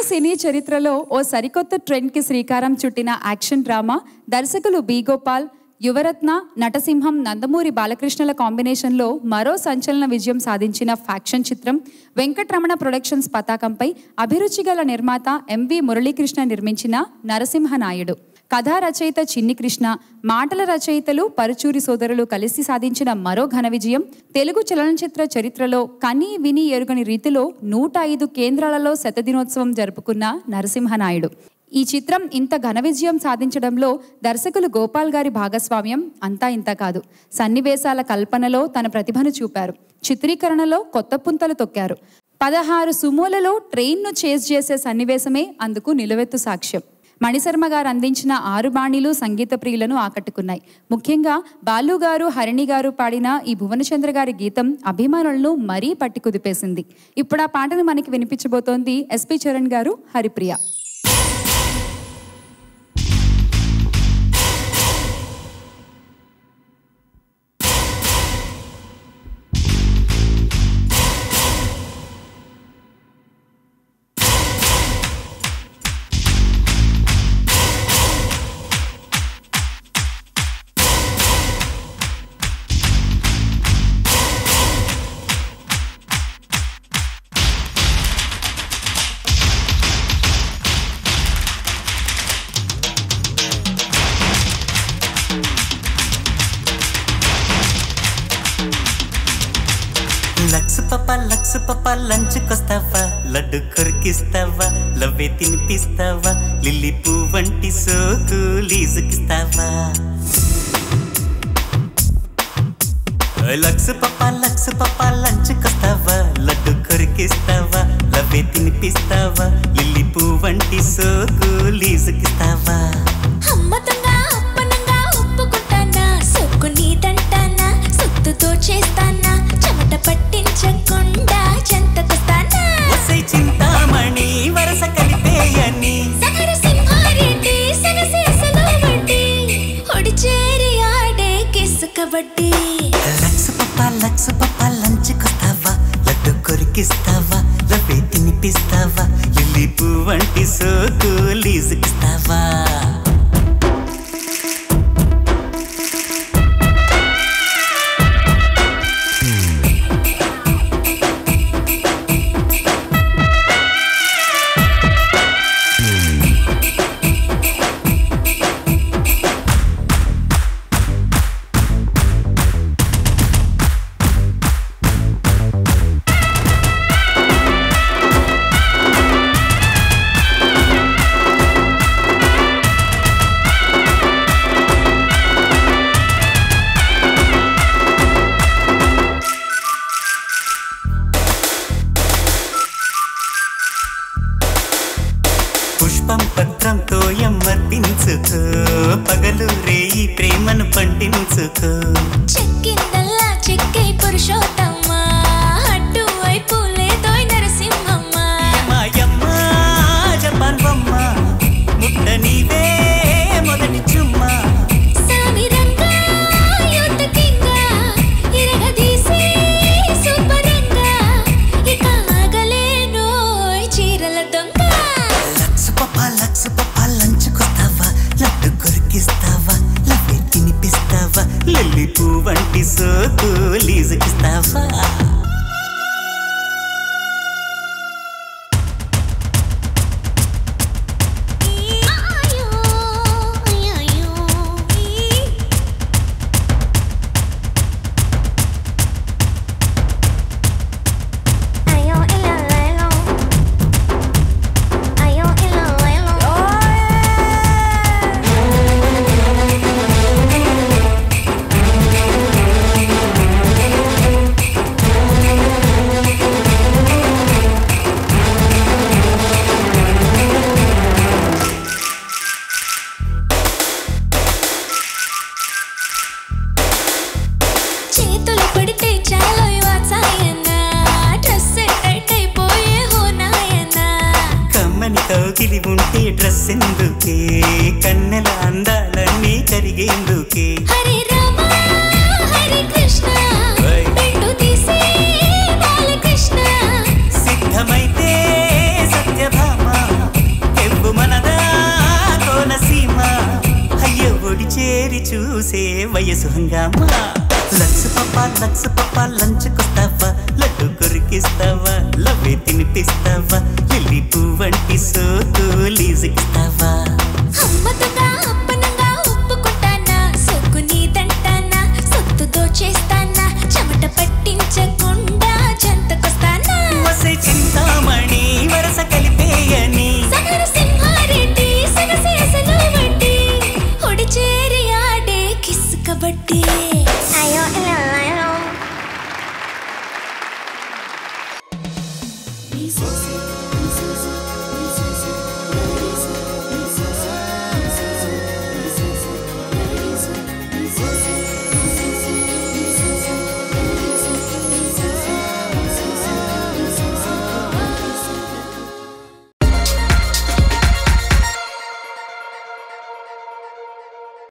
సినీ చరిత్రలో ఓ సరికొత్త ట్రెండ్కి శ్రీకారం చుట్టిన యాక్షన్ డ్రామా దర్శకులు బి గోపాల్ యువరత్న నటసింహం నందమూరి బాలకృష్ణల కాంబినేషన్లో మరో సంచలన విజయం సాధించిన ఫ్యాక్షన్ చిత్రం వెంకట్రమణ ప్రొడక్షన్స్ పతాకంపై అభిరుచి గల నిర్మాత ఎంవి మురళీకృష్ణ నిర్మించిన నరసింహ నాయుడు కథా రచయిత చిన్ని కృష్ణ మాటల రచయితలు పరుచూరి సోదరులు కలిసి సాధించిన మరో ఘన విజయం తెలుగు చలనచిత్ర చరిత్రలో కని విని ఎరుగని రీతిలో నూట ఐదు కేంద్రాలలో శతదినోత్సవం జరుపుకున్న నరసింహనాయుడు ఈ చిత్రం ఇంత ఘన విజయం సాధించడంలో దర్శకులు గోపాల్ గారి భాగస్వామ్యం అంతా ఇంత కాదు సన్నివేశాల కల్పనలో తన ప్రతిభను చూపారు చిత్రీకరణలో కొత్త పుంతలు తొక్కారు పదహారు సుమోలలో ట్రైన్ను చేజ్ చేసే సన్నివేశమే అందుకు నిలువెత్తు సాక్ష్యం మణిశర్మ గారు అందించిన ఆరు బాణీలు సంగీత ప్రియులను ఆకట్టుకున్నాయి ముఖ్యంగా బాలు గారు హరిణి గారు పాడిన ఈ భువనచంద్ర గారి గీతం అభిమానులను మరీ పట్టి కుదిపేసింది ఇప్పుడు ఆ పాటను మనకి వినిపించబోతోంది ఎస్పి చరణ్ గారు హరిప్రియ లక్స్ పప్ప లక్స్ పప్ప లంచ్కొస్తావా లడ్డు కొరికిస్తావా లవ్వే తినిపిస్తావా లిల్లీ పూ వంటి సోకు లీజుకిస్తావా లక్స్ పప్ప లక్స్ పప్ప లంచ్కొస్తావా లడ్డు కొరికిస్తావా లవ్వే తినిపిస్తావా లిల్లీ పూ వంటి సోకు లీజుకిస్తావా అమ్మతంగా అప్పనంగా ఒప్పుకుంటానా సొక్కు నీదంటానా సొత్తుతో చేస్తానా చెమట పట్టించకుండా చెంతకొస్తానా ఒసై చింతామణి వరస కలిపేయని సగర సింహారెడ్డి సగసేసలో వడ్డీ ఒడిచేరి ఆడే కిస్ కబడ్డీ లక్స్ పప్ప లక్స్ పప్ప లంచ్కొస్తావా లడ్డు కొరికిస్తావా లవ్వే తినిపిస్తావా లిల్లీ పూ వంటి సోకు లీజుకిస్తావా పుష్పం పత్రంతో ఎమ్మర్పించుకో పగలు రేయి ప్రేమను పండించుకో చెక్కిందల్లా చెక్కై పురుషోత్తమ్మ అడ్డు వైపు లేదోయ్ నరసింహమ్మ మాయమ్మ జపాన్ బొమ్మ ముట్ట నీవే మొదటి చుమ్మా సామిరంగా యుద్ధకింగా ఇరగదీసి సూపరంగా ఇక ఆగలేనోయ్ చీరల దొంగ లక్స్ పప్ప లక్స్ పప్ప లంచ్కొస్తావా లడ్డు కొరికిస్తావా లవ్వే తినిపిస్తావా లిల్లీ పూ వంటి సోకు లీజుకిస్తావా అయ్యో అయ్యో అయ్యో ఇల్లలేలో అయ్యో ఇల్లలేలో చేతులు పడితే చాలు వాచాయన డ్రెస్ టైట్ అయిపోయే హో నాయన కమ్మని కౌకిలి ఉంటే డ్రెస్ ఎందుకే కన్నెల అందాలన్నీ కరిగేందుకే హరే రామ హరే కృష్ణ ఓయ్. బెండు తీసి బాలకృష్ణ సిద్ధమైతే సత్యభామ వయసు హంగామా లక్స్ పప్ప లక్స్ పప్ప లంచుకొస్తావా లడ్డు కొరికిస్తావా లవ్వే తినిపిస్తావా లిల్లీ పువ్వంటి సోకు లీజుకిస్తావా అమ్మతగా అప్పనంగా ఒప్పుకుంటానా సొక్కు నీదంటానా సొత్తు దోచేస్తానా చెమట పట్టించకుండా జంతకొస్తానా వసే చింతామణి వరస కలిపేయని సగర సింహారెడ్డి సగసేసలు వడ్డీ ఒడి చేరి ఆడే కిస్ కబడ్డీ అయ్యో ఇలా